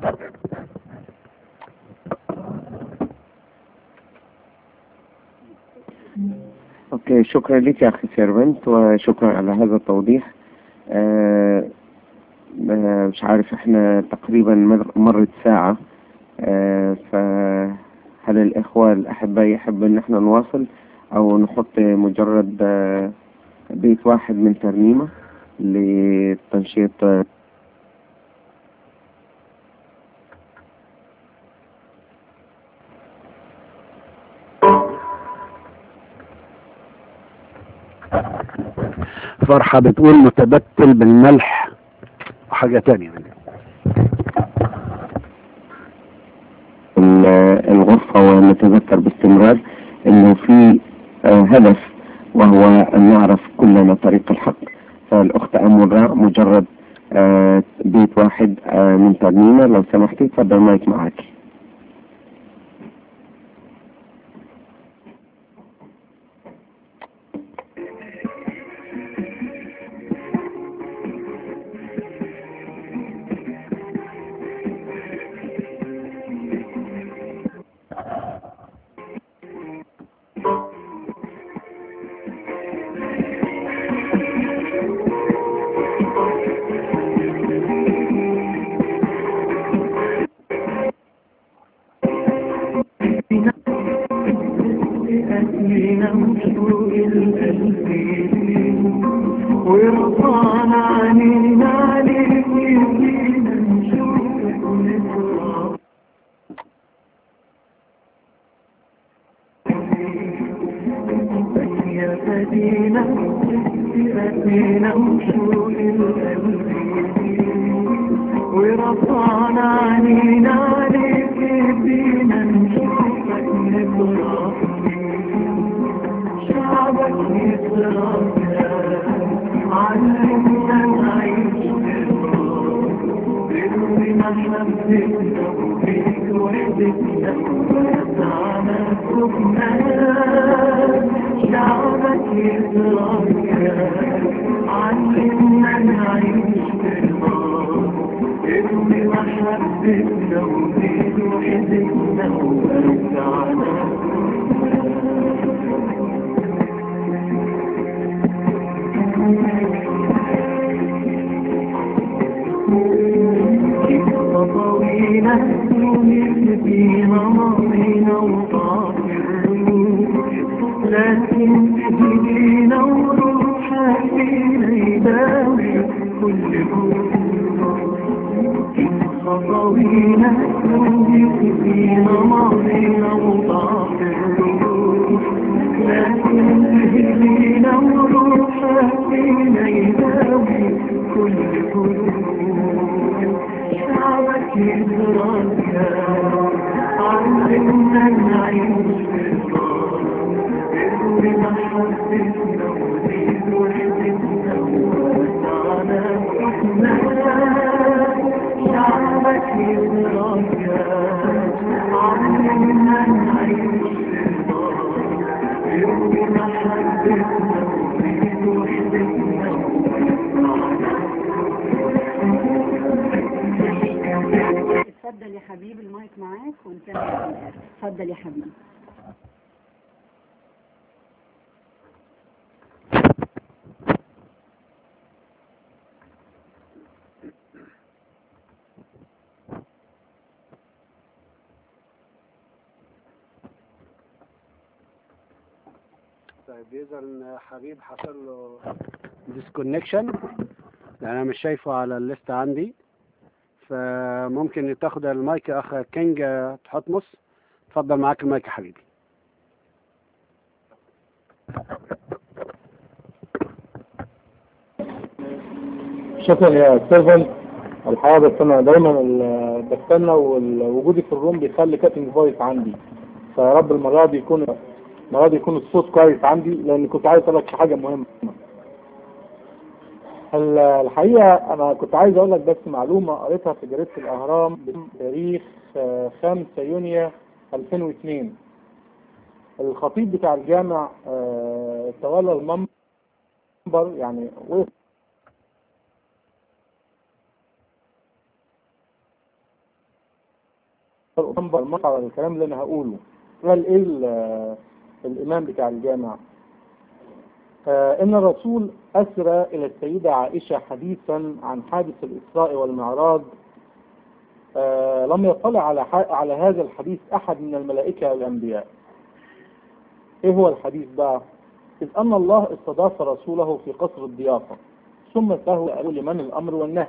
اوكي شكرا لك يا اخي سيرفنت وشكرا على هذا التوضيح آه آه، مش عارف احنا تقريبا مر- مرت ساعة آه فهل الاخوة الاحباء يحبوا ان احنا نواصل او نحط مجرد آه بيت واحد من ترنيمة لتنشيط آه، فرحة بتقول متبتل بالملح وحاجة تانية يعني. ال- الغرفة ونتذكر باستمرار انه في آه، هدف وهو ان نعرف كلنا طريق الحق فالاخت امورة مجرد آه، بيت واحد آه، من ترنيمة لو سمحتي تفضل مايك معك ورفعنا عنينا عليك يدينا نشوفك ونفرح يا فدينا بأسينا وشوق القلب ورفعنا عنينا عليك يدينا نشوفك نفرح شعبك يفرح علمنا نعيش برضي محبتنا وفيك وحدتنا وسعنا سخنا شعبك يفرح علمنا نعيش برضي محبتنا وفيك وحدتنا وسعنا طويلة فينا ماضينا وطاف الروح لكن تهدينا وروحها فينا يداوي كل خطوينا فينا ماضينا وطاف الروح لكن تهدينا وروحها فينا يداوي كل قلوب شعبك يدرك علمنا نعيش بمحبتنا وزيد وحدتنا ووسعنا حكمنا شعبك يدرك علمنا نعيش بمحبتنا وزيد وحدتنا ووسعنا اتفضل يا حبيبي المايك معاك ونكمل في الآخر. اتفضل يا حبيبي طيب اذا حبيب حصل له ديسكونكشن لان انا مش شايفه على الليست عندي فممكن تاخد المايك يا اخ كينج تحطمس اتفضل معاك المايك يا حبيبي شكرا يا سيرفنت الحقيقة بس أنا دايما ال- بستنى ووجودي في الروم بيخلي كاتنج فويس عندي فيا رب المرة دي يكون المرة دي يكون الصوت كويس عندي لأن كنت عايز أقول لك حاجة مهمة ال- الحقيقة أنا كنت عايز أقول لك بس معلومة قريتها في جريدة الأهرام بتاريخ آه، 5 يونيو 2002 الخطيب بتاع الجامع آه، تولى المنبر يعني وقف انبر المقطع على الكلام اللي انا هقوله قال ايه ال- الامام بتاع الجامع آه ان الرسول اسرى الى السيدة عائشة حديثا عن حادث الاسراء والمعراج آه لم يطلع على ح- على هذا الحديث احد من الملائكة والانبياء ايه هو الحديث بقى اذ ان الله استضاف رسوله في قصر الضيافة ثم سهل لمن الامر والنهي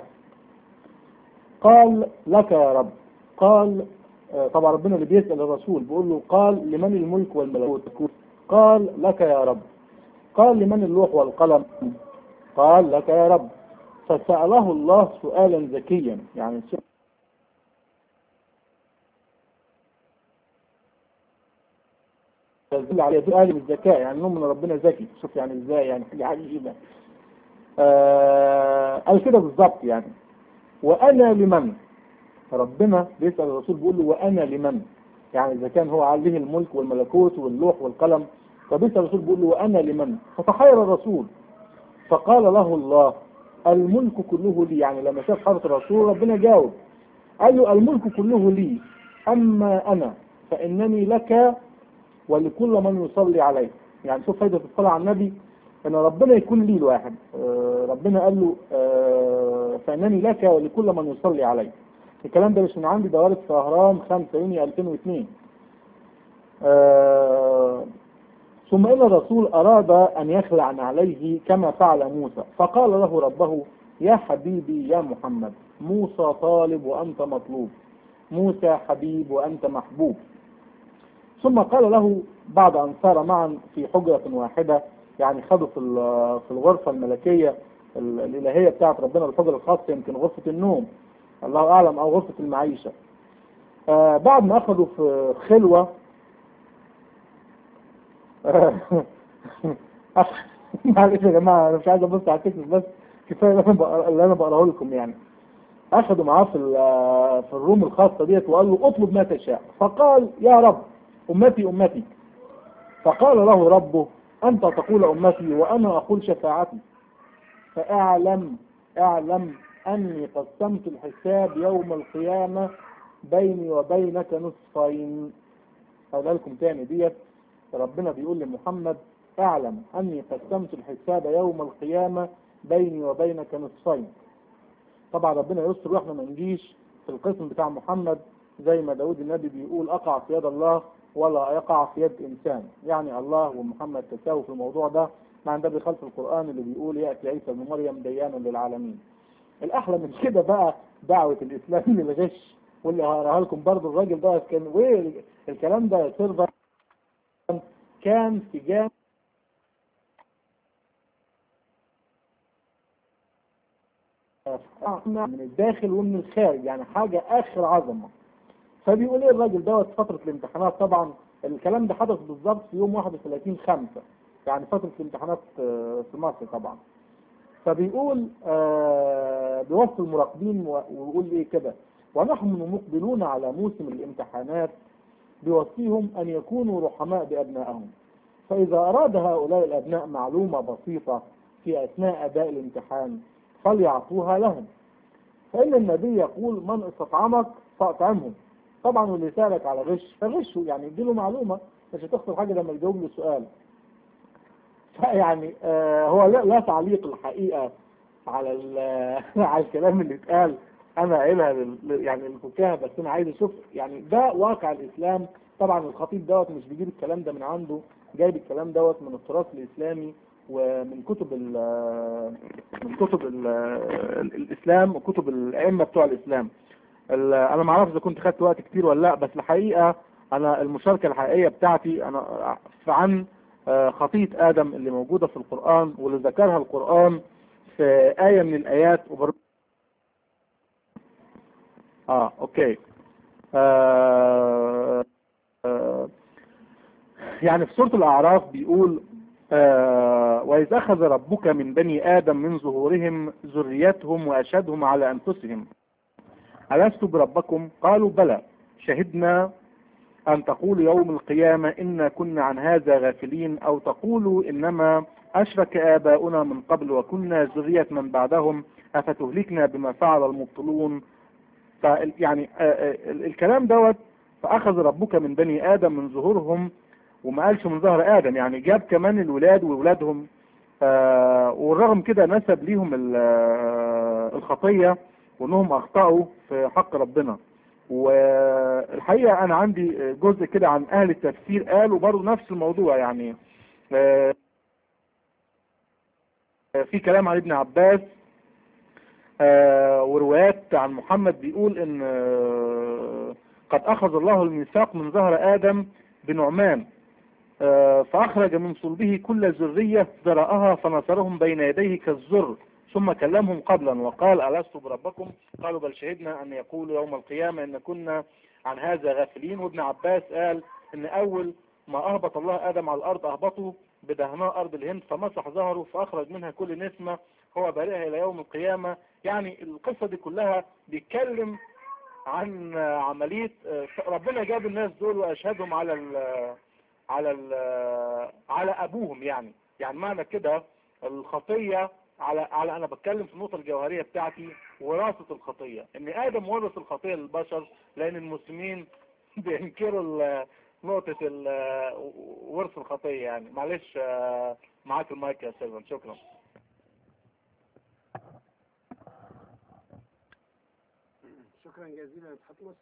قال لك يا رب قال آه، طبعا ربنا اللي بيسأل الرسول بيقول له قال لمن الملك والملكوت قال لك يا رب قال لمن اللوح والقلم قال لك يا رب فسأله الله سؤالا ذكيا يعني سؤال يدل عليه سؤال من الذكاء يعني نوع من ربنا ذكي شوف يعني ازاي يعني حاجة عجيبة آه قال كده بالظبط يعني وأنا لمن ربنا بيسأل الرسول بيقول له وأنا لمن يعني إذا كان هو عليه الملك والملكوت واللوح والقلم فبيسأل الرسول بيقول له وأنا لمن فتحير الرسول فقال له الله الملك كله لي يعني لما شاف حضرة الرسول ربنا جاوب قال له الملك كله لي أما أنا فإنني لك ولكل من يصلي عليه يعني شوف فايدة الصلاة على النبي ان ربنا يكون لي الواحد آه، ربنا قال له آه، فانني لك ولكل من يصلي عليه الكلام ده مش من عندي ده وارد في اهرام 5 يونيو 2002 آه، ثم ان الرسول اراد ان يخلع عليه كما فعل موسى فقال له ربه يا حبيبي يا محمد موسى طالب وانت مطلوب موسى حبيب وانت محبوب ثم قال له بعد أن سار معا في حجرة واحدة يعني خدوا في ال- في الغرفة الملكية ال- الإلهية بتاعت ربنا الحجرة الخاصة يمكن غرفة النوم الله أعلم أو غرفة المعيشة آه بعد ما أخذوا في خلوة آه، معلش يا جماعة أنا مش عايز أبص على التكست بس كفاية اللي أنا بقرا- اللي أنا بقراه لكم يعني أخذوا معاه في ال- في الروم الخاصة ديت وقال له اطلب ما تشاء فقال يا رب أمتي أمتي فقال له ربه أنت تقول أمتي وأنا أقول شفاعتي فاعلم اعلم أني قسمت الحساب يوم القيامة بيني وبينك نصفين هقولها لكم تاني ديت ربنا بيقول لمحمد اعلم أني قسمت الحساب يوم القيامة بيني وبينك نصفين طبعا ربنا يستر واحنا ما نجيش في القسم بتاع محمد زي ما داود النبي بيقول أقع في يد الله ولا يقع في يد إنسان يعني الله ومحمد تساوي في الموضوع ده مع ده بيخالف القرآن اللي بيقول يأتي عيسى بن مريم ديانا للعالمين الأحلى من كده بقى دعوة الإسلام للغش واللي هقراها لكم برضه الراجل ده كان ويه الكلام ده يا سيرفر كان في جامع من الداخل ومن الخارج يعني حاجة آخر عظمة فبيقول ايه الراجل دوت فترة الامتحانات طبعا الكلام ده حدث بالظبط في يوم 31 خمسة يعني فترة الامتحانات آه، في مصر طبعا فبيقول آه بيوصي المراقبين و- ويقول ايه كده ونحن مقبلون على موسم الامتحانات بيوصيهم ان يكونوا رحماء بابنائهم فاذا اراد هؤلاء الابناء معلومة بسيطة في اثناء اداء الامتحان فليعطوها لهم فان النبي يقول من استطعمك فاطعمهم طبعا واللي سألك على غش فغشه يعني اديله معلومة مش هتخسر حاجة لما يجاوب له سؤال فيعني آه هو لا, لا تعليق الحقيقة على ال- على الكلام اللي اتقال انا قايلها لل- يعني الفكاهة بس انا عايز اشوف يعني ده واقع الاسلام طبعا الخطيب دوت مش بيجيب الكلام ده من عنده جايب الكلام دوت من التراث الاسلامي ومن كتب ال من كتب ال الاسلام وكتب الائمه بتوع الاسلام ال- انا ما اعرفش اذا كنت خدت وقت كتير ولا لا بس الحقيقه انا المشاركه الحقيقيه بتاعتي انا عن آه، خطية آدم اللي موجودة في القرآن واللي ذكرها القرآن في آية من الآيات وبر... آه أوكي آه آه يعني في سورة الأعراف بيقول آه وإذ أخذ ربك من بني آدم من ظهورهم ذريتهم وأشهدهم على أنفسهم ألست بربكم قالوا بلى شهدنا أن تقولوا يوم القيامة إنا كنا عن هذا غافلين أو تقولوا إنما أشرك آباؤنا من قبل وكنا ذرية من بعدهم أفتهلكنا بما فعل المبطلون فال- يعني آه، آه، ال- الكلام دوت فأخذ ربك من بني آدم من ظهورهم وما قالش من ظهر آدم يعني جاب كمان الولاد وولادهم آه والرغم كده نسب ليهم ال- آه، الخطية وانهم اخطأوا في حق ربنا والحقيقة انا عندي جزء كده عن اهل التفسير قالوا برضو نفس الموضوع يعني آه، في كلام عن ابن عباس آه، وروايات عن محمد بيقول ان آه، قد اخذ الله الميثاق من ظهر ادم بنعمان آه، فاخرج من صلبه كل ذرية ذرأها فنصرهم بين يديه كالزر ثم كلمهم قبلا وقال ألست بربكم قالوا بل شهدنا أن يقولوا يوم القيامة إن كنا عن هذا غافلين وابن عباس قال إن أول ما أهبط الله آدم على الأرض أهبطه بدهناء أرض الهند فمسح ظهره فأخرج منها كل نسمة هو بارئها إلى يوم القيامة يعني القصة دي كلها بيتكلم عن عملية ربنا جاب الناس دول وأشهدهم على ال على ال على أبوهم يعني يعني معنى كده الخطية على على انا بتكلم في النقطه الجوهريه بتاعتي وراثه الخطيه ان ادم ورث الخطيه للبشر لان المسلمين بينكروا ال- نقطه ال- ورث الخطيه يعني معلش آه، معاك المايك يا سيلفان شكرا شكرا جزيلا تحتمس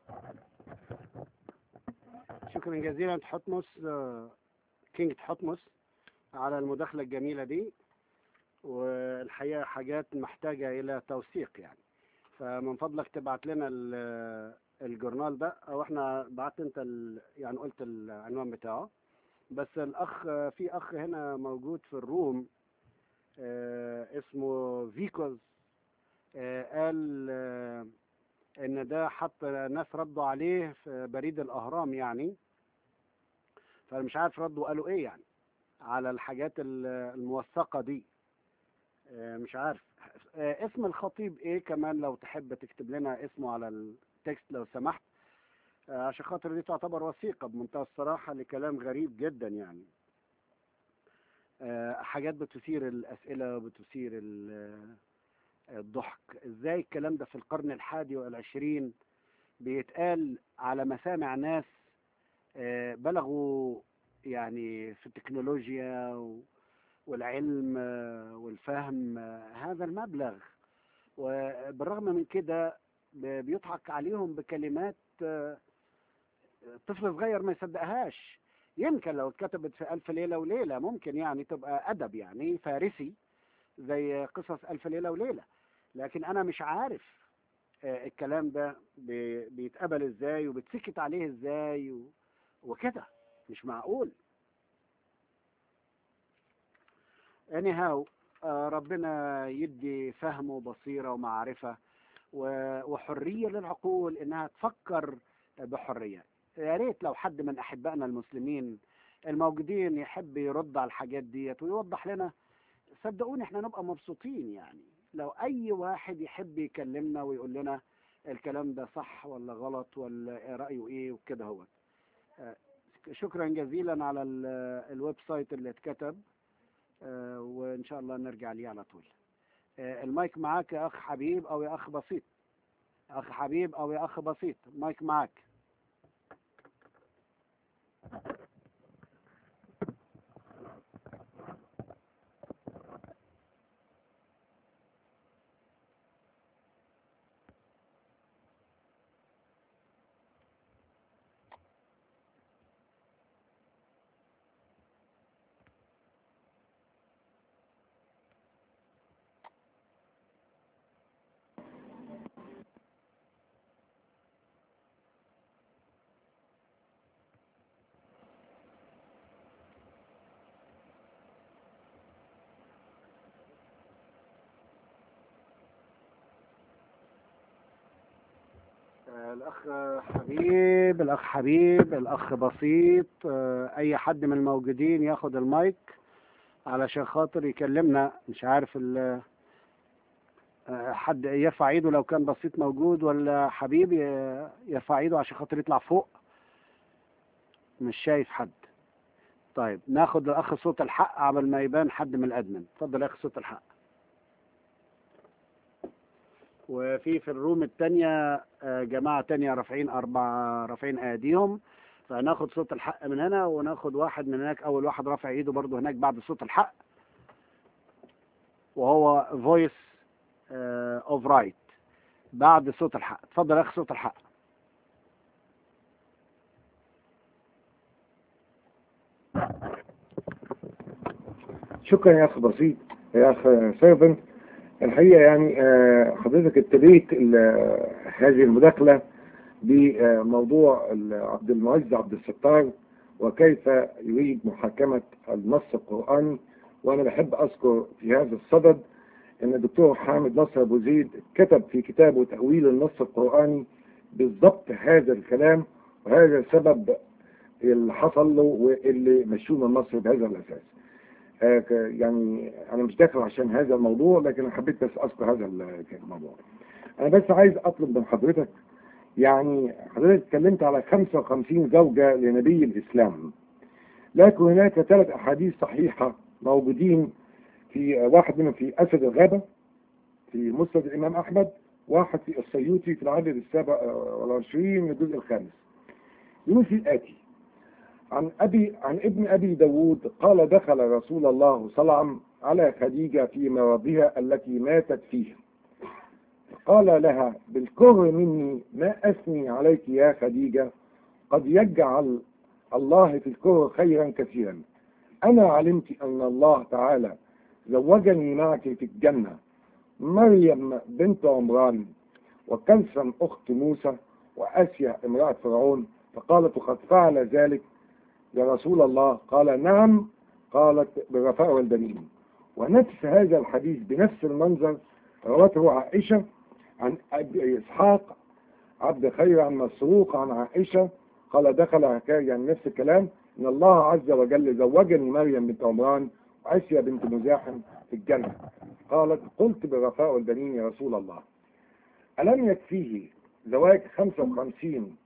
شكرا جزيلا تحتمس آه، كينج تحتمس على المداخلة الجميلة دي والحقيقة حاجات محتاجة إلى توثيق يعني فمن فضلك تبعت لنا ال- الجورنال ده أو احنا بعت انت ال... يعني قلت العنوان بتاعه بس الأخ في أخ هنا موجود في الروم آه، اسمه فيكوز آه، قال آه، ان ده حط ناس ردوا عليه في بريد الاهرام يعني فانا مش عارف ردوا قالوا ايه يعني على الحاجات ال- الموثقه دي آه، مش عارف آه، اسم الخطيب ايه كمان لو تحب تكتب لنا اسمه على التكست لو سمحت آه، عشان خاطر دي تعتبر وثيقه بمنتهى الصراحه لكلام غريب جدا يعني آه، حاجات بتثير الاسئله وبتثير ال- الضحك ازاي الكلام ده في القرن الحادي والعشرين بيتقال على مسامع ناس آه، بلغوا يعني في التكنولوجيا و- والعلم آه، والفهم آه، هذا المبلغ وبالرغم من كده ب- بيضحك عليهم بكلمات آه، طفل صغير ما يصدقهاش يمكن لو اتكتبت في ألف ليلة وليلة ممكن يعني تبقى أدب يعني فارسي زي قصص ألف ليلة وليلة لكن أنا مش عارف آه، الكلام ده بي- بيتقبل ازاي وبتسكت عليه ازاي و- وكده مش معقول anyhow آه، ربنا يدي فهم وبصيرة ومعرفة و- وحرية للعقول انها تفكر بحرية يا ريت لو حد من احبائنا المسلمين الموجودين يحب يرد على الحاجات ديت ويوضح لنا صدقوني احنا نبقى مبسوطين يعني لو اي واحد يحب يكلمنا ويقول لنا الكلام ده صح ولا غلط ولا رأيه ايه وكده هو آه، شكرا جزيلا على ال- الويب سايت اللي اتكتب آه، وان شاء الله نرجع ليه على طول آه، المايك معاك يا اخ حبيب او يا اخ بسيط اخ حبيب او يا اخ بسيط المايك معاك آه، الأخ حبيب الأخ حبيب الأخ بسيط آه، أي حد من الموجودين ياخد المايك علشان خاطر يكلمنا مش عارف ال آه، حد يرفع ايده لو كان بسيط موجود ولا حبيب ي- يرفع ايده عشان خاطر يطلع فوق مش شايف حد طيب ناخد الأخ صوت الحق قبل ما يبان حد من الأدمن اتفضل يا أخ صوت الحق وفي في الروم التانية آه، جماعة تانية رافعين أربع رافعين أيديهم فناخد صوت الحق من هنا وناخد واحد من هناك أول واحد رافع إيده برضه هناك بعد صوت الحق وهو voice اوف رايت بعد صوت الحق اتفضل يا أخي صوت الحق شكرا يا اخ بسيط يا اخ سيرفنت الحقيقه يعني آه، حضرتك ابتديت ال- هذه المداخله بموضوع ال- عبد المعز عبد الستار وكيف يريد محاكمه النص القراني وانا بحب اذكر في هذا الصدد ان الدكتور حامد نصر ابو زيد كتب في كتابه تاويل النص القراني بالضبط هذا الكلام وهذا سبب اللي حصل له واللي مشوه من مصر بهذا الاساس. آه، ك- يعني انا مش داخل عشان هذا الموضوع لكن انا حبيت بس اذكر هذا ال- الموضوع. انا بس عايز اطلب من حضرتك يعني حضرتك اتكلمت على 55 زوجة لنبي الاسلام. لكن هناك ثلاث احاديث صحيحة موجودين في آه، واحد منهم في اسد الغابة في مسند الامام احمد واحد في السيوطي في العدد السابع آه، والعشرين من الجزء الخامس. يقول في الاتي عن أبي عن ابن أبي داود قال دخل رسول الله صلى الله عليه وسلم على خديجة في مرضها التي ماتت فيه قال لها بالكره مني ما أثني عليك يا خديجة قد يجعل الله في الكره خيرا كثيرا أنا علمت أن الله تعالى زوجني معك في الجنة مريم بنت عمران وكلثم أخت موسى وآسيا امرأة فرعون فقالت قد فعل ذلك يا رسول الله قال نعم قالت بالرفاء والبنين ونفس هذا الحديث بنفس المنظر روته عائشة عن أبي إسحاق عبد خير عن مسروق عن عائشة قال دخل حكاية يعني نفس الكلام إن الله عز وجل زوجني مريم بنت عمران وآسيا بنت مزاحم في الجنة قالت قلت بالرفاء والبنين يا رسول الله ألم يكفيه زواج 55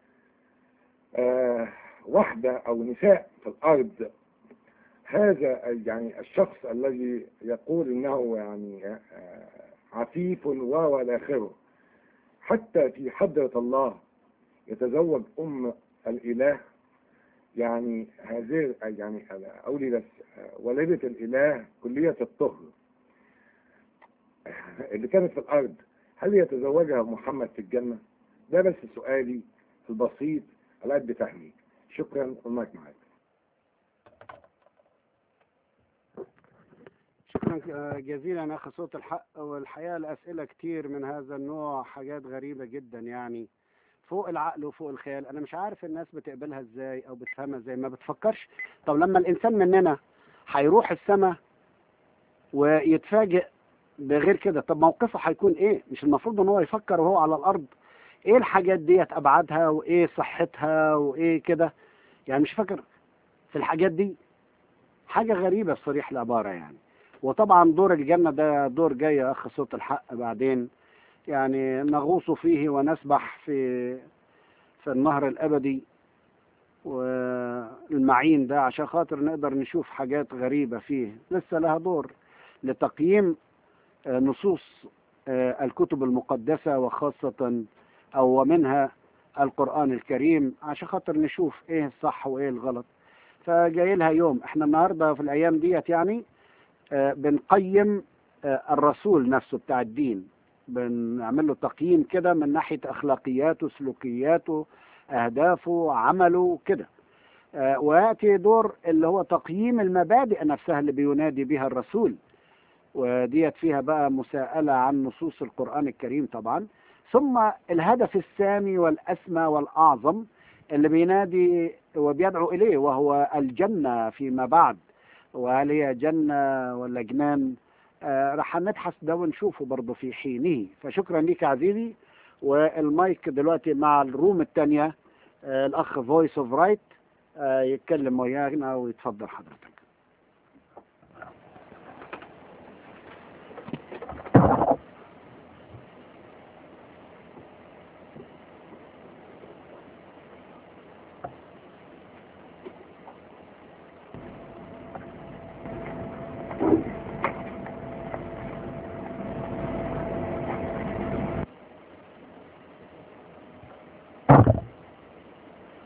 آه وحدة أو نساء في الأرض هذا يعني الشخص الذي يقول إنه يعني آه، عفيف و إلى آخره حتى في حضرة الله يتزوج أم الإله يعني هذه يعني أولي بس والدة الإله كلية الطهر اللي كانت في الأرض هل يتزوجها محمد في الجنة؟ ده بس سؤالي البسيط على قد فهمي شكرا والمايك معاك شكرا جزيلا يا اخي صوت الحق والحقيقه الاسئله كتير من هذا النوع حاجات غريبه جدا يعني فوق العقل وفوق الخيال انا مش عارف الناس بتقبلها ازاي او بتفهمها ازاي ما بتفكرش طب لما الانسان مننا هيروح السماء ويتفاجئ بغير كده طب موقفه هيكون ايه مش المفروض ان هو يفكر وهو على الارض ايه الحاجات ديت ابعادها وايه صحتها وايه كده يعني مش فاكر في الحاجات دي حاجه غريبه بصريح العباره يعني وطبعا دور الجنة ده دور جاي يا أخ صوت الحق بعدين يعني نغوص فيه ونسبح في في النهر الأبدي والمعين ده عشان خاطر نقدر نشوف حاجات غريبة فيه لسه لها دور لتقييم آه، نصوص آه، الكتب المقدسة وخاصة أو ومنها القرآن الكريم عشان خاطر نشوف إيه الصح وإيه الغلط فجاي لها يوم احنا النهاردة في الأيام ديت يعني آه، بنقيم آه، الرسول نفسه بتاع الدين بنعمل له تقييم كده من ناحية أخلاقياته سلوكياته أهدافه عمله كده آه، ويأتي دور اللي هو تقييم المبادئ نفسها اللي بينادي بها الرسول وديت فيها بقى مساءلة عن نصوص القرآن الكريم طبعا ثم الهدف السامي والأسمى والأعظم اللي بينادي وبيدعو إليه وهو الجنة فيما بعد وهل هي جنة ولا جنان آه رح نبحث ده ونشوفه برضه في حينه فشكرا ليك يا عزيزي والمايك دلوقتي مع الروم الثانية آه الأخ فويس اوف رايت يتكلم ويانا ويتفضل حضرتك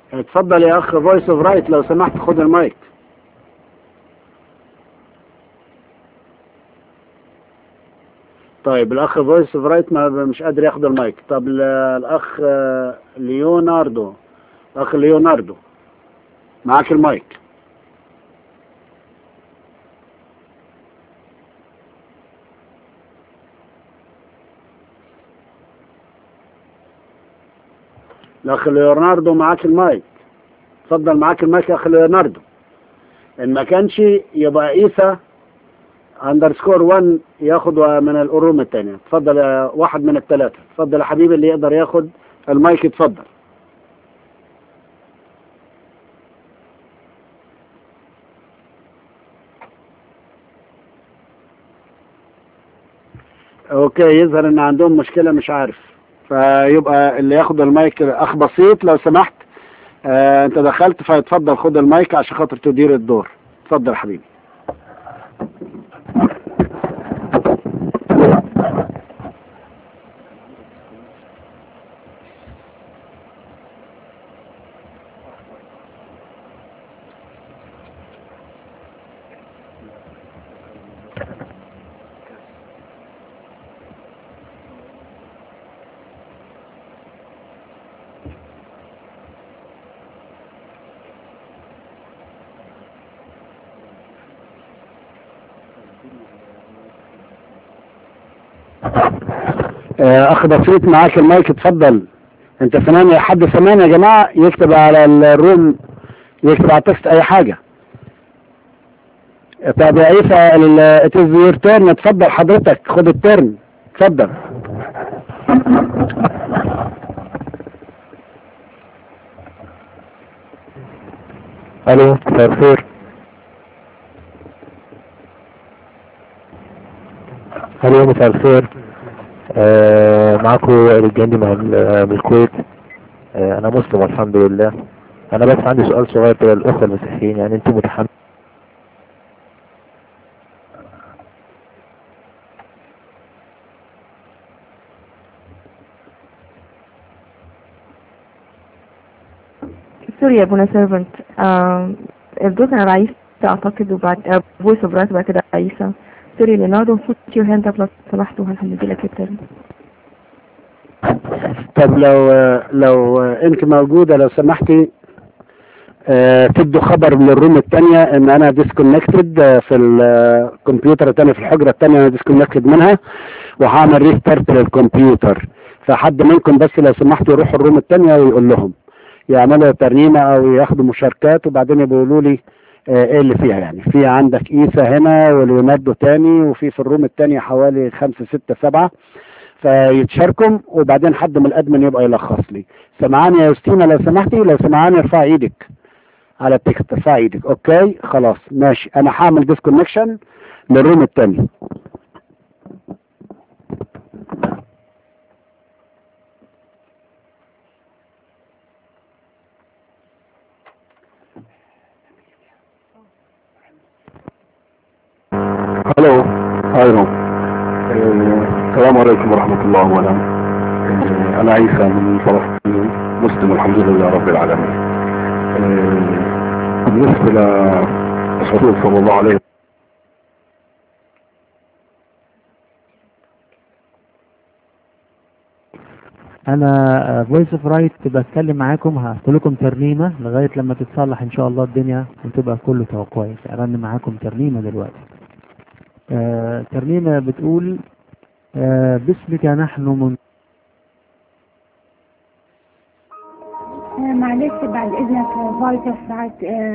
اتفضل يا اخ فويس اوف رايت لو سمحت خد المايك طيب الاخ فويس اوف رايت ما مش قادر ياخد المايك طب ال- الاخ آه، ليوناردو اخ ليوناردو معاك المايك الاخ ليوناردو معاك المايك اتفضل معاك المايك يا اخ ليوناردو ان ما كانش يبقى عيسى اندرسكور 1 ياخد من الأروم الثانية اتفضل يا واحد من الثلاثة اتفضل يا حبيبي اللي يقدر ياخد المايك اتفضل اوكي يظهر ان عندهم مشكلة مش عارف فيبقى اللي ياخد المايك اخ بسيط لو سمحت آه انت دخلت فيتفضل خد المايك عشان خاطر تدير الدور اتفضل يا حبيبي آه، اخ بسيط معاك المايك اتفضل انت سامعني حد سامعني يا جماعه يكتب على الروم يكتب على التكست اي حاجه طب يا عيسى ات از يور تيرن اتفضل حضرتك خد الترن اتفضل الو مساء الخير الو مساء الخير آه معكم الجندي من ال- من الكويت آه انا مسلم الحمد لله انا بس عندي سؤال صغير كده للاخوه المسيحيين يعني انتم متحمسين سوري يا ابونا سيرفنت الدور كان على عيسى اعتقد وبعد فويس اوف رايت وبعد كده عيسى سوري ليوناردو put your hand up لو سمحتوا هنحمد لك الترم طب لو لو انت موجوده لو سمحتي آه، تدوا خبر من الروم الثانيه ان انا ديسكونكتد في الكمبيوتر الثانيه في الحجره الثانيه انا ديسكونكتد منها وهعمل ريستارت للكمبيوتر فحد منكم بس لو سمحتوا يروحوا الروم الثانيه ويقول لهم يعملوا ترنيمه او ياخدوا مشاركات وبعدين يقولوا لي آه، ايه اللي فيها يعني في عندك ايسا هنا وليوناردو تاني وفي في الروم الثانيه حوالي خمسة ستة سبعة فيتشاركوا وبعدين حد من الادمن يبقى يلخص لي سمعاني يا يوستينا لو سمحتي لو سمعاني ارفع ايدك على التكست ارفع ايدك اوكي خلاص ماشي انا هعمل ديسكونكشن للروم الثاني الو ايرون آه، السلام عليكم ورحمة الله وبركاته آه، انا عيسى من فلسطين مسلم الحمد لله رب العالمين آه، بالنسبة للرسول صلى الله عليه انا فويس اوف رايت بتكلم معاكم هحط لكم ترنيمه لغايه لما تتصلح ان شاء الله الدنيا وتبقى كله تبقى كويس ارن معاكم ترنيمه دلوقتي آه ترنيمه بتقول آه باسمك نحن من آه، معلش بعد اذنك فايس اوف رايت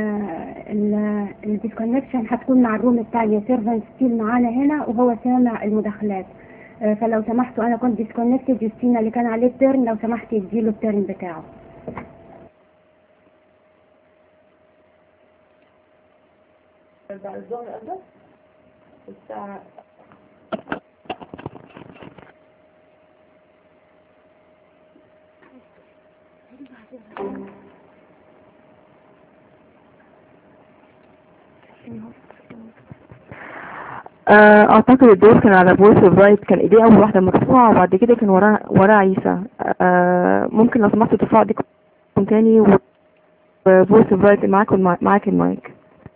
الديسكونكشن هتكون مع الروم الثانية سيرفنت ستيل معانا هنا وهو سامع المداخلات آه، فلو سمحتوا انا كنت ديسكونكتد يوستينا اللي كان عليه الترن لو سمحت يديله الترن بتاعه بعد الظهر قصدك؟ الساعة آه، اعتقد الدور كان على فويس اوف رايت كان ايديه اول واحده مرفوعه وبعد كده كان وراه وراه عيسى آه، ممكن لو سمحتوا ترفعوا ايديكم تاني و... فويس اوف رايت معاك المايك معاك المايك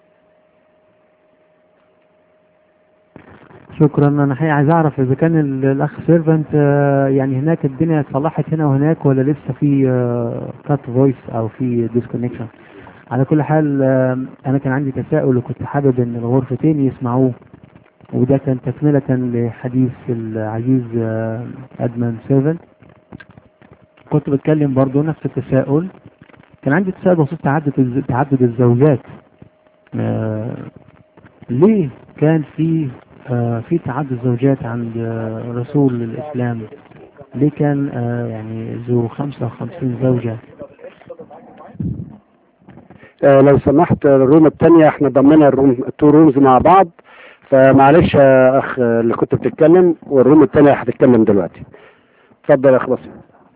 شكرا انا حقيقة عايز اعرف اذا كان ال- الاخ سيرفنت يعني هناك الدنيا اتصلحت هنا وهناك ولا لسه في كات فويس او في ديسكونكشن على كل حال آه، انا كان عندي تساؤل وكنت حابب ان الغرفتين يسمعوه وده كان تكملة لحديث العزيز آه، ادمن سيرفنت كنت بتكلم برضو نفس التساؤل كان عندي تساؤل بخصوص تعدد الز- تعدد الزوجات آه، ليه كان في آه، في تعدد زوجات عند آه، رسول الإسلام ليه كان آه، يعني ذو 55 زوجة آه، لو سمحت الروم الثانية احنا ضمنا الروم التو رومز مع بعض فمعلش يا اخ اللي كنت بتتكلم والروم الثانية هتتكلم دلوقتي اتفضل يا اخ باسم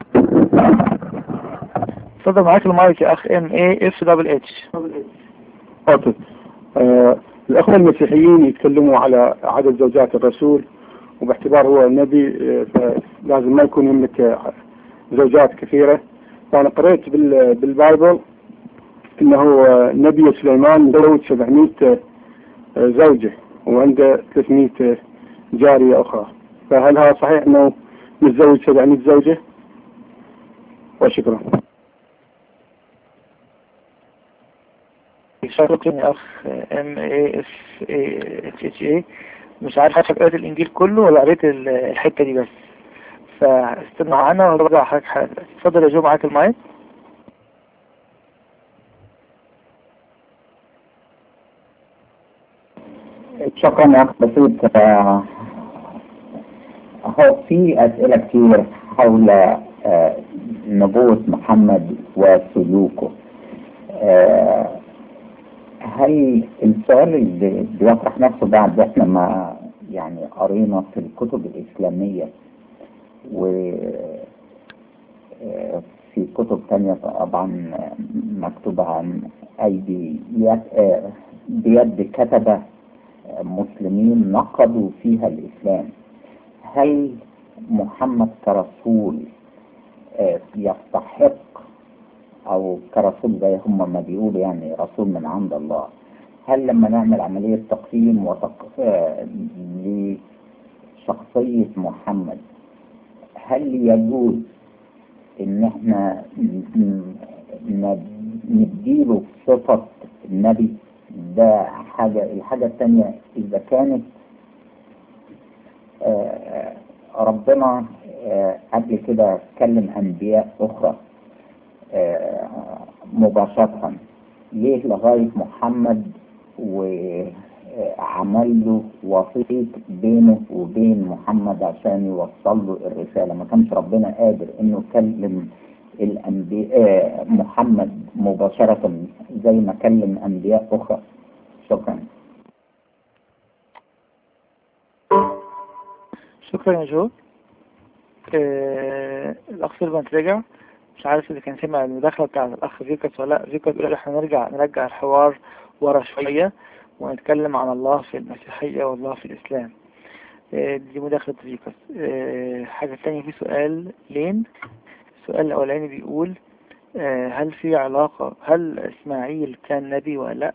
اتفضل معاك المايك يا اخ ام اي اف دبل اتش اوكي آه الاخوه المسيحيين يتكلموا على عدد زوجات الرسول وباعتبار هو النبي آه، فلازم ما يكون يملك آه، زوجات كثيره فانا قريت بال- بالبايبل انه آه، نبي سليمان زوج 700 آه، زوجه وعنده 300 آه، جاريه اخرى فهل هذا صحيح انه متزوج 700 زوجه؟ وشكرا. شكرا يا اخ ام اي اف اتش اتش اي مش عارف حضرتك قريت الانجيل كله ولا قريت ال- الحته دي بس فاستنى معانا وارجع حضرتك حاجه دلوقتي. اتفضل يا جو معاك المايك شكرا يا اخ بسيط آه، هو في اسئله كتير حول آه، نبوة محمد وسلوكه آه، هل السؤال اللي بيطرح نفسه بعد احنا ما يعني قرينا في الكتب الإسلامية و آه، في كتب تانية طبعا مكتوبة عن أيدي يد آه، بيد كتبة مسلمين نقدوا فيها الإسلام هل محمد كرسول آه، يستحق أو كرسول زي هم ما بيقولوا يعني رسول من عند الله هل لما نعمل عملية تقييم وتق... آه، لشخصية محمد هل يجوز إن إحنا ن- ن- ن- نديله صفة النبي ده حاجة الحاجة الثانية إذا كانت آه، ربنا آه، قبل كده كلم أنبياء أخرى آه، مباشرة ليه لغاية محمد وعمل له وسيط بينه وبين محمد عشان يوصل له الرسالة ما كانش ربنا قادر انه يكلم الأنبياء محمد مباشرة زي ما كلم أنبياء أخرى شكرا شكرا يا جو آه، الأخ سيلفانت رجع مش عارف إذا كان سمع المداخلة بتاعت الأخ فيكس ولا لأ فيكس بيقول إحنا نرجع نرجع الحوار ورا شوية ونتكلم عن الله في المسيحية والله في الإسلام آه، دي مداخلة فيكس آه، حاجة تانية في سؤال لين السؤال الأولاني بيقول آه، هل في علاقة هل إسماعيل كان نبي ولا لأ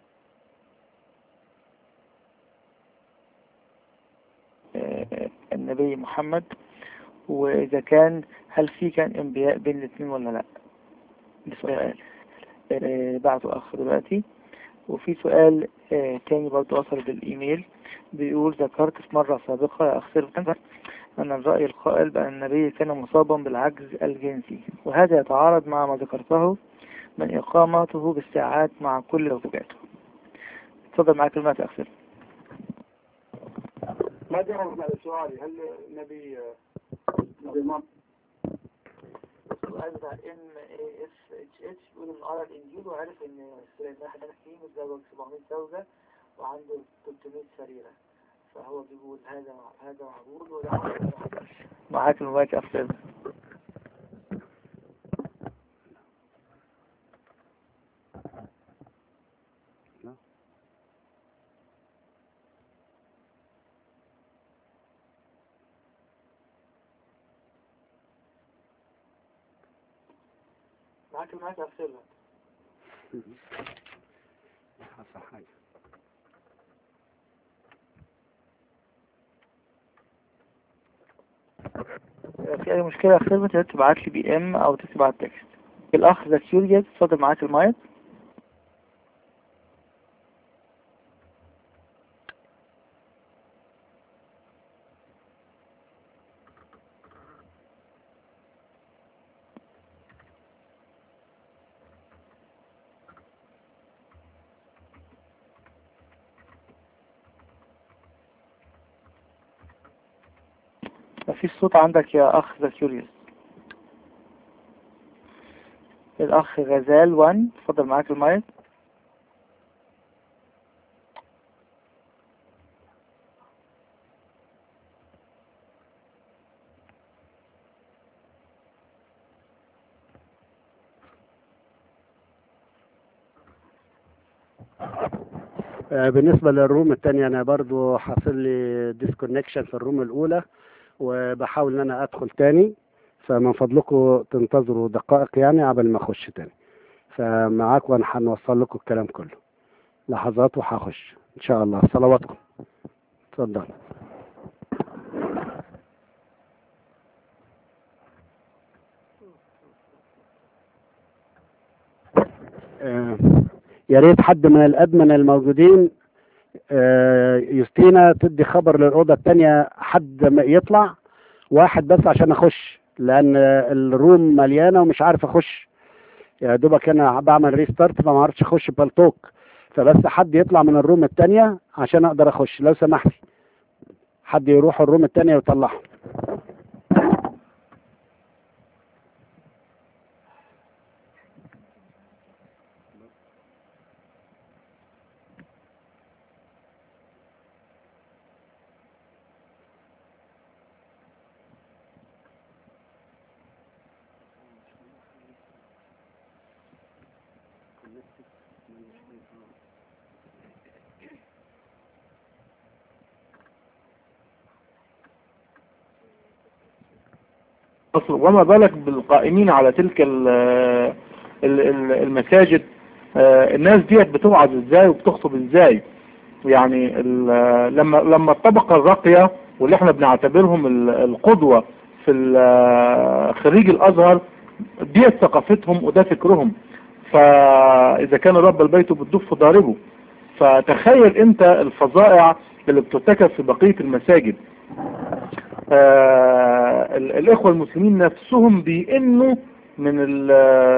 آه، النبي محمد وإذا كان هل في كان انبياء بين الاثنين ولا لا ده سؤال آه، بعته أخ دلوقتي وفي سؤال آه، تاني برضه وصل بالإيميل بيقول ذكرت في مرة سابقة يا أخ سيرفنت أن الرأي القائل بأن النبي كان مصابا بالعجز الجنسي وهذا يتعارض مع ما ذكرته من إقامته بالساعات مع كل زوجاته اتفضل معاك الماء يا أخ سيرفنت ما جاوب على سؤالي هل النبي نبي ما السؤال بتاع ام اي اف اتش اتش بيقول ان قرا الانجيل وعرف ان سليمان حكيم متزوج 700 زوجه وعنده 300 سريره فهو بيقول هذا هذا معقول ولا معقول معاك المايك يا أخ معاك المايك يا أخ حصل حاجة في اي مشكلة يا اخي تقدر تبعت لي بي ام او تكتب على التكست الاخ ذا كيوريوس اتفضل معاك المايك مفيش صوت عندك يا اخ ذا كيوريوس الاخ غزال وان اتفضل معاك المايك آه، بالنسبة للروم التانية أنا برضو حاصل لي ديسكونكشن في الروم الأولى وبحاول إن أنا أدخل تاني فمن فضلكم تنتظروا دقائق يعني قبل ما أخش تاني فمعاك وأنا هنوصل لكم الكلام كله لحظات وهخش إن شاء الله صلواتكم اتفضل آه، يا ريت حد من الأدمن الموجودين آه، يوستينا تدي خبر للأوضة التانية حد ما يطلع واحد بس عشان أخش لأن الروم مليانة ومش عارف أخش يا دوبك أنا بعمل ريستارت فما عرفتش أخش بالتوك فبس حد يطلع من الروم التانية عشان أقدر أخش لو سمحتي حد يروح الروم التانية ويطلعهم أصل وما بالك بالقائمين على تلك ال- ال- ال- المساجد آه، الناس ديت بتوعظ ازاي وبتخطب ازاي يعني ال- لما لما الطبقة الراقية واللي احنا بنعتبرهم ال- القدوة في ال- خريج الازهر ديت ثقافتهم وده فكرهم فاذا كان رب البيت بالدف ضاربه فتخيل انت الفظائع اللي بترتكب في بقية المساجد آه ال- الإخوة المسلمين نفسهم بيئنوا من ال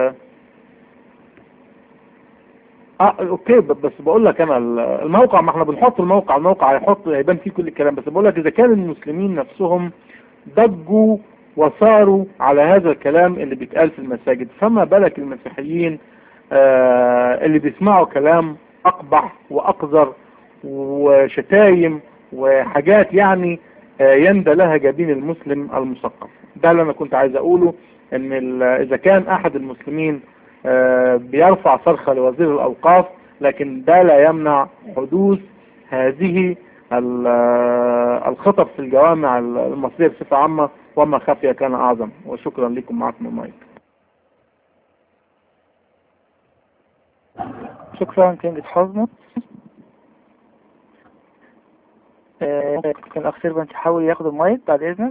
اه اوكي ب- بس بقول لك انا ال- الموقع ما احنا بنحط الموقع الموقع هيحط هيبان فيه كل الكلام بس بقول لك اذا كان المسلمين نفسهم ضجوا وصاروا على هذا الكلام اللي بيتقال في المساجد فما بالك المسيحيين آه اللي بيسمعوا كلام اقبح واقذر وشتايم وحاجات يعني آه، يندى لها جبين المسلم المثقف ده اللي انا كنت عايز اقوله ان ال- اذا كان احد المسلمين آه، بيرفع صرخة لوزير الاوقاف لكن ده لا يمنع حدوث هذه ال- آه، الخطب في الجوامع المصرية بصفة عامة وما خفي كان اعظم وشكرا لكم معكم المايك شكرا كينج حزمت آه، كان الاخ سيرفنت يحاول ياخد المايك بعد اذنك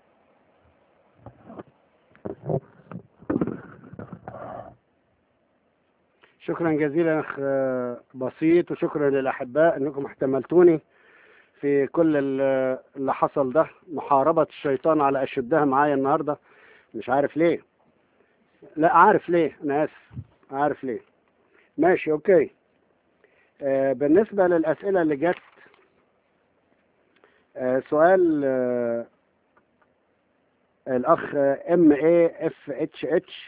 شكرا جزيلا اخ آه، بسيط وشكرا للاحباء انكم احتملتوني في كل ال- اللي حصل ده محاربة الشيطان على اشدها معايا النهاردة مش عارف ليه لا عارف ليه انا اسف عارف ليه ماشي اوكي آه بالنسبة للاسئلة اللي جت آه سؤال آه الاخ ام اي اف اتش اتش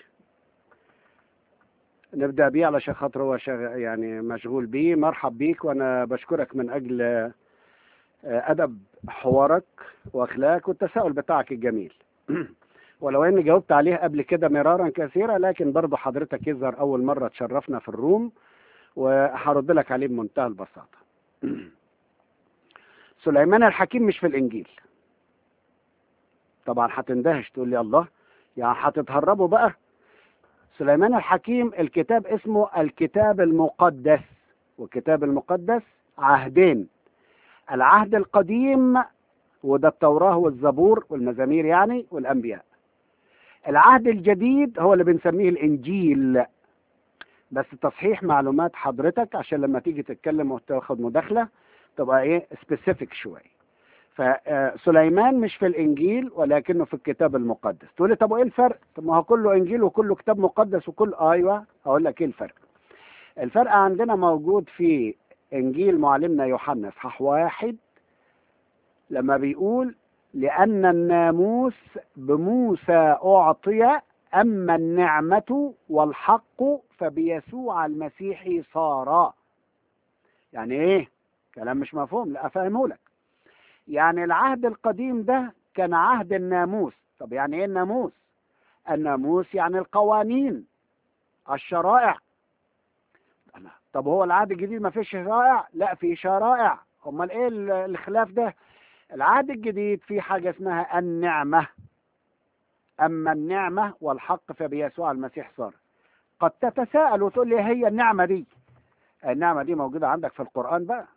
نبدأ بيه علشان خاطر هو شغ... يعني مشغول بيه مرحب بيك وأنا بشكرك من أجل آه، أدب حوارك وأخلاقك والتساؤل بتاعك الجميل ولو إني جاوبت عليه قبل كده مرارا كثيرا لكن برضه حضرتك يظهر أول مرة تشرفنا في الروم وهرد لك عليه بمنتهى البساطة سليمان الحكيم مش في الإنجيل طبعا هتندهش تقول لي الله يعني هتتهربوا بقى سليمان الحكيم الكتاب اسمه الكتاب المقدس والكتاب المقدس عهدين العهد القديم وده التوراة والزبور والمزامير يعني والأنبياء العهد الجديد هو اللي بنسميه الإنجيل بس تصحيح معلومات حضرتك عشان لما تيجي تتكلم وتاخد مداخلة تبقى ايه سبيسيفيك شوية فسليمان مش في الانجيل ولكنه في الكتاب المقدس تقول لي طب وايه الفرق طب ما هو كله انجيل وكله كتاب مقدس وكل ايوه هقول لك ايه الفرق الفرق عندنا موجود في انجيل معلمنا يوحنا اصحاح واحد لما بيقول لان الناموس بموسى اعطي اما النعمه والحق فبيسوع المسيح صارا يعني ايه كلام مش مفهوم لا افهمه لك يعني العهد القديم ده كان عهد الناموس طب يعني ايه الناموس الناموس يعني القوانين الشرائع طب هو العهد الجديد ما فيش شرائع لا في شرائع امال ايه ال- الخلاف ده العهد الجديد في حاجه اسمها النعمه اما النعمه والحق فبيسوع المسيح صار قد تتساءل وتقول لي هي النعمه دي النعمه دي موجوده عندك في القران بقى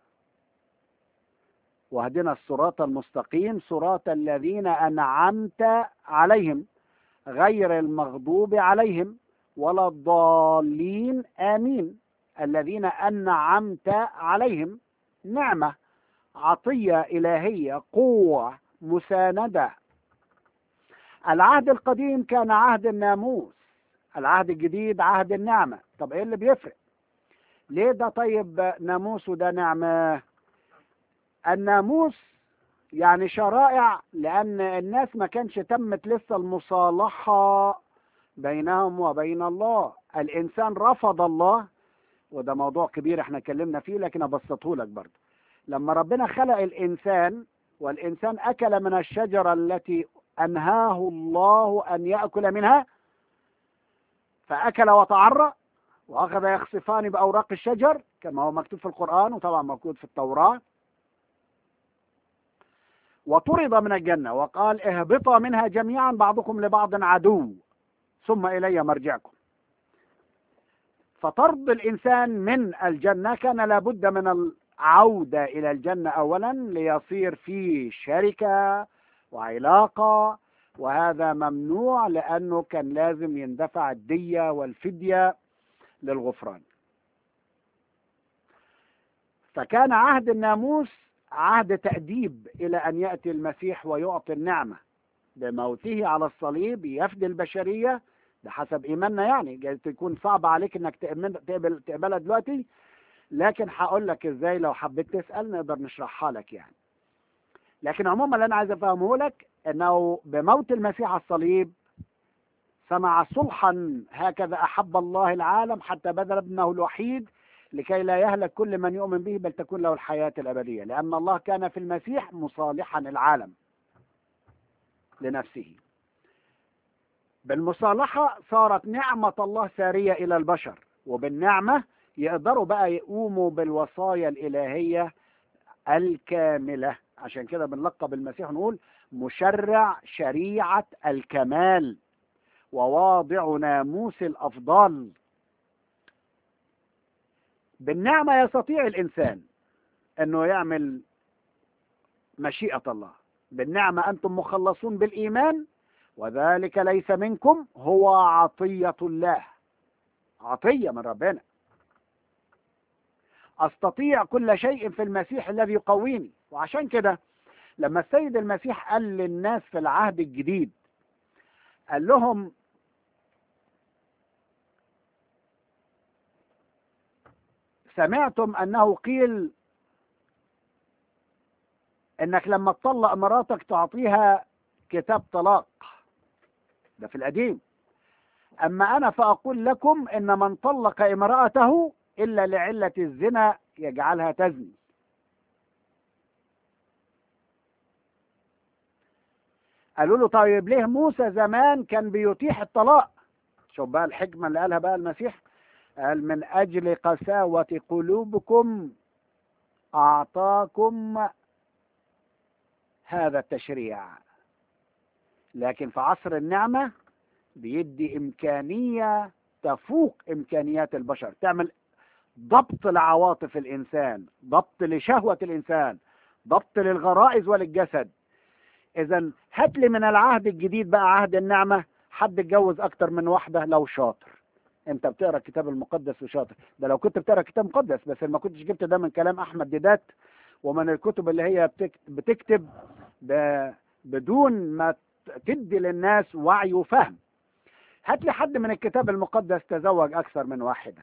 واهدنا الصراط المستقيم صراط الذين أنعمت عليهم غير المغضوب عليهم ولا الضالين آمين الذين أنعمت عليهم نعمة عطية إلهية قوة مساندة العهد القديم كان عهد الناموس العهد الجديد عهد النعمة طب ايه اللي بيفرق ليه ده طيب ناموس وده نعمة الناموس يعني شرائع لأن الناس ما كانش تمت لسه المصالحة بينهم وبين الله الإنسان رفض الله وده موضوع كبير احنا اتكلمنا فيه لكن ابسطه لك برضه لما ربنا خلق الإنسان والإنسان أكل من الشجرة التي أنهاه الله أن يأكل منها فأكل وتعرى وأخذ يخصفان بأوراق الشجر كما هو مكتوب في القرآن وطبعا موجود في التوراة وطرد من الجنة وقال اهبطا منها جميعا بعضكم لبعض عدو ثم إلي مرجعكم فطرد الإنسان من الجنة كان لابد من العودة إلى الجنة أولا ليصير في شركة وعلاقة وهذا ممنوع لأنه كان لازم يندفع الدية والفدية للغفران فكان عهد الناموس عهد تأديب إلى أن يأتي المسيح ويعطي النعمة بموته على الصليب يفدي البشرية بحسب إيماننا يعني جايز تكون صعب عليك إنك تأمن- تقبل تقبلها دلوقتي لكن هقول لك إزاي لو حبيت تسأل نقدر نشرحها لك يعني لكن عموما اللي أنا عايز أفهمه لك إنه بموت المسيح على الصليب صنع صلحا هكذا أحب الله العالم حتى بذل ابنه الوحيد لكي لا يهلك كل من يؤمن به بل تكون له الحياة الأبدية لأن الله كان في المسيح مصالحا العالم لنفسه بالمصالحة صارت نعمة الله سارية إلى البشر وبالنعمة يقدروا بقى يقوموا بالوصايا الإلهية الكاملة عشان كده بنلقب المسيح نقول مشرع شريعة الكمال وواضع ناموس الأفضال بالنعمة يستطيع الإنسان أنه يعمل مشيئة الله بالنعمة أنتم مخلصون بالإيمان وذلك ليس منكم هو عطية الله عطية من ربنا أستطيع كل شيء في المسيح الذي يقويني وعشان كده لما السيد المسيح قال للناس في العهد الجديد قال لهم سمعتم أنه قيل انك لما تطلق مراتك تعطيها كتاب طلاق ده في القديم اما انا فاقول لكم ان من طلق امرأته الا لعلة الزنا يجعلها تزني قالوا له طيب ليه موسى زمان كان بيتيح الطلاق شوف بقى الحكمة اللي قالها بقى المسيح قال من اجل قساوة قلوبكم اعطاكم هذا التشريع لكن في عصر النعمة بيدي إمكانية تفوق إمكانيات البشر تعمل ضبط لعواطف الإنسان ضبط لشهوة الإنسان ضبط للغرائز وللجسد إذا هات لي من العهد الجديد بقى عهد النعمة حد اتجوز أكتر من واحدة لو شاطر أنت بتقرا الكتاب المقدس وشاطر ده لو كنت بتقرا كتاب مقدس بس ما كنتش جبت ده من كلام أحمد ديدات ومن الكتب اللي هي بتك- بتكتب ب- بدون ما تدي للناس وعي وفهم هات لي حد من الكتاب المقدس تزوج أكثر من واحدة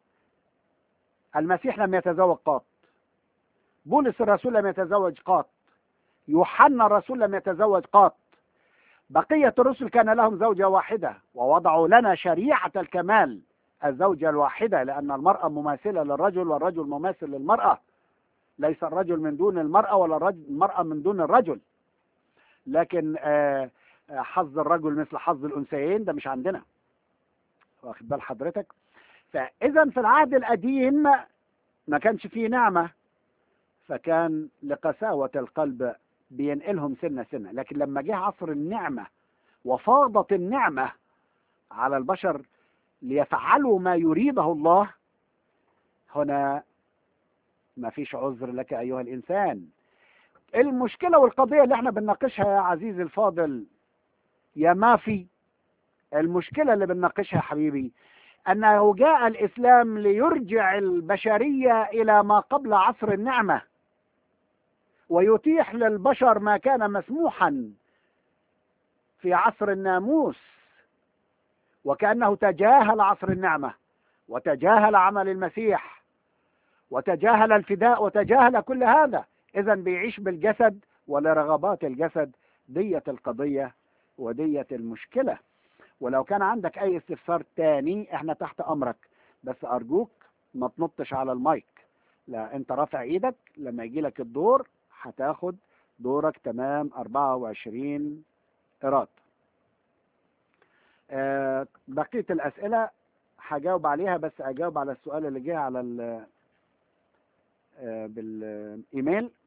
المسيح لم يتزوج قط بولس الرسول لم يتزوج قط يوحنا الرسول لم يتزوج قط بقية الرسل كان لهم زوجة واحدة ووضعوا لنا شريعة الكمال الزوجة الواحدة لأن المرأة مماثلة للرجل والرجل مماثل للمرأة ليس الرجل من دون المرأة ولا الرجل المرأة من دون الرجل لكن آه، آه، حظ الرجل مثل حظ الأنثيين ده مش عندنا واخد بال حضرتك فإذا في العهد القديم ما كانش فيه نعمة فكان لقساوة القلب بينقلهم سنة سنة لكن لما جه عصر النعمة وفاضت النعمة على البشر ليفعلوا ما يريده الله هنا ما فيش عذر لك أيها الإنسان المشكلة والقضية اللي احنا بنناقشها يا عزيزي الفاضل يا مافي المشكلة اللي بنناقشها يا حبيبي أنه جاء الإسلام ليرجع البشرية إلى ما قبل عصر النعمة ويتيح للبشر ما كان مسموحا في عصر الناموس وكأنه تجاهل عصر النعمة وتجاهل عمل المسيح وتجاهل الفداء وتجاهل كل هذا إذا بيعيش بالجسد ولرغبات الجسد دية القضية ودية المشكلة ولو كان عندك أي استفسار تاني احنا تحت أمرك بس أرجوك ما تنطش على المايك لا انت رافع ايدك لما يجي لك الدور هتاخد دورك تمام 24 قراط آه بقية الأسئلة هجاوب عليها بس أجاوب على السؤال اللي جه على ال- آه، بالإيميل